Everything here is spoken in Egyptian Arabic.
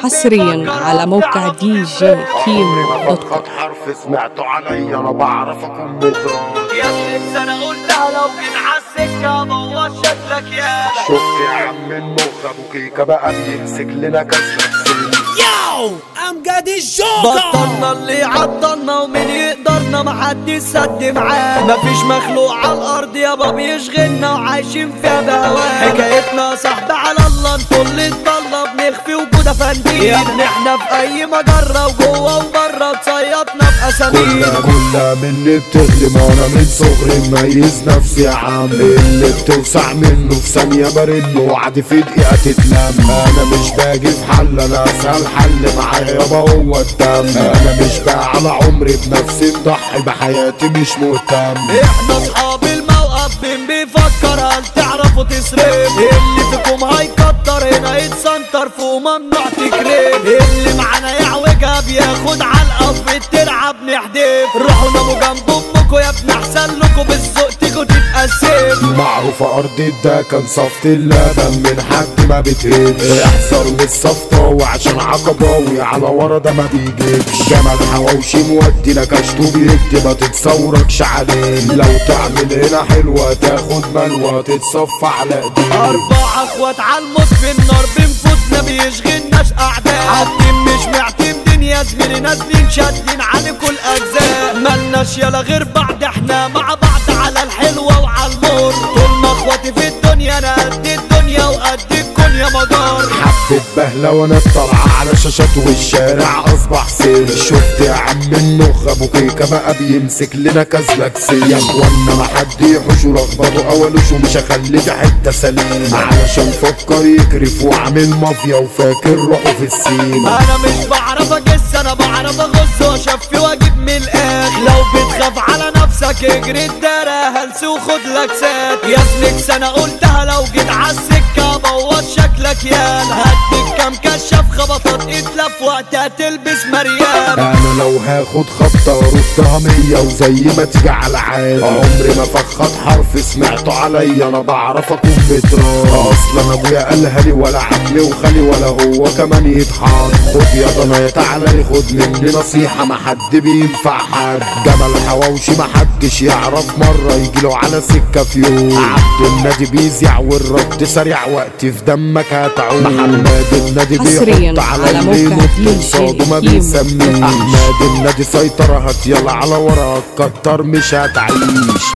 حصريا على موقع دي جي كيمو دوت كوم بفقد حرف سمعته علي انا بعرف اكون مدران يا ابني انا قلتها لو جيت عالسكة بوظ شكلك يا شفت يا عم المخ ابو كيكه بقى بيمسك لنا كسر سن ياو امجد الجوكر بطلنا اللي عطلنا ومين يقدرنا محد يسد معاه مفيش مخلوق على الارض يابا بيشغلنا وعايشين فيها بهواه حكايتنا صاحبي على الله انتوا اللي اتضلنا بنخفي وجودة فنديل يا ابني احنا في اي مجرة وجوه وبره تصيطنا باسامير كلها كلها من اللي بتخدم انا من صغري مميز نفسي يا عم اللي بتوسع منه في ثانيه برن وعدي في دقيقه تتلم انا مش باجي في حل انا اسهل حل معايا يابا هو الدم انا مش بقى على عمري بنفسي مضحي بحياتي مش مهتم احنا اصحاب الموقف مين بيفكر هل تعرفوا تصرف اللي فيكم هيكتر هنا يتسنتر فوق ممنوع تكريم اللي معانا يعوجها بياخد علقه وفي الترعه بنحدف روحوا ناموا جنب امكوا يا ابني احسن لكم بالذوق تيجوا تتقسم معروفة أرض ده كان صفت اللبن من حد ما بتهبش احذر من الصفطة عشان عقباوي على ورا ده ما بيجيبش جمل حواوشي مودي لك اشتو بيدي ما تتصوركش عليه لو تعمل هنا حلوة تاخد ملوى تتصفى على ايديك أربع أخوات عالموت في النار بنفوتنا بيشغلناش أعداء عارفين مش معتمدين يا زميلي نازلين شادين على كل أجزاء ملناش يلا غير بعض احنا مع بعض على الحلوة وعالمر طول ما اخواتي في الدنيا أنا قد الدنيا وقد الكون يا مجار حبة بهلة وانا طالعة على شاشات والشارع اصبح سير شفت يا عم النخ ابو كيكة بقى بيمسك لنا كازلك يا اخوانا ما حد يحوش ورغبته اولوش ومش هخلي في حتة سليم علشان فكر يكرف وعامل مافيا وفاكر روحه في السين انا مش بعرف اجس انا بعرف اغص واشفي واجيب من الاخر لو بتخاف على نفسك اجري الدارة هلس وخد لك سات يا زميكس انا قلتها لو جيت عالسكة بوظ شكلك يا هديك كام كشاف خبطات اتلف وقتها تلبس مريم انا لو هاخد خبطة ردها مية وزي ما تيجي على عادي عمري ما فخد حرف سمعته عليا انا بعرف اكون بتران اصلا ابويا قالها لي ولا عمي وخالي ولا هو كمان يتحان خد يا ضنا تعالى لي خد مني نصيحة ما حد بينفع حد جمل حواوشي ما حدش يعرف مرة يجيله على سكة في يوم عبد النادي بيزيع والرد سريع وقت في دمك هتعوم محمد النادي حصرياً بيحط على على اللي موقع ينط دي جي قصاده ما كيمو. بيسميه احمد النادي سيطرة هات يلا على وراك كتر مش هتعيش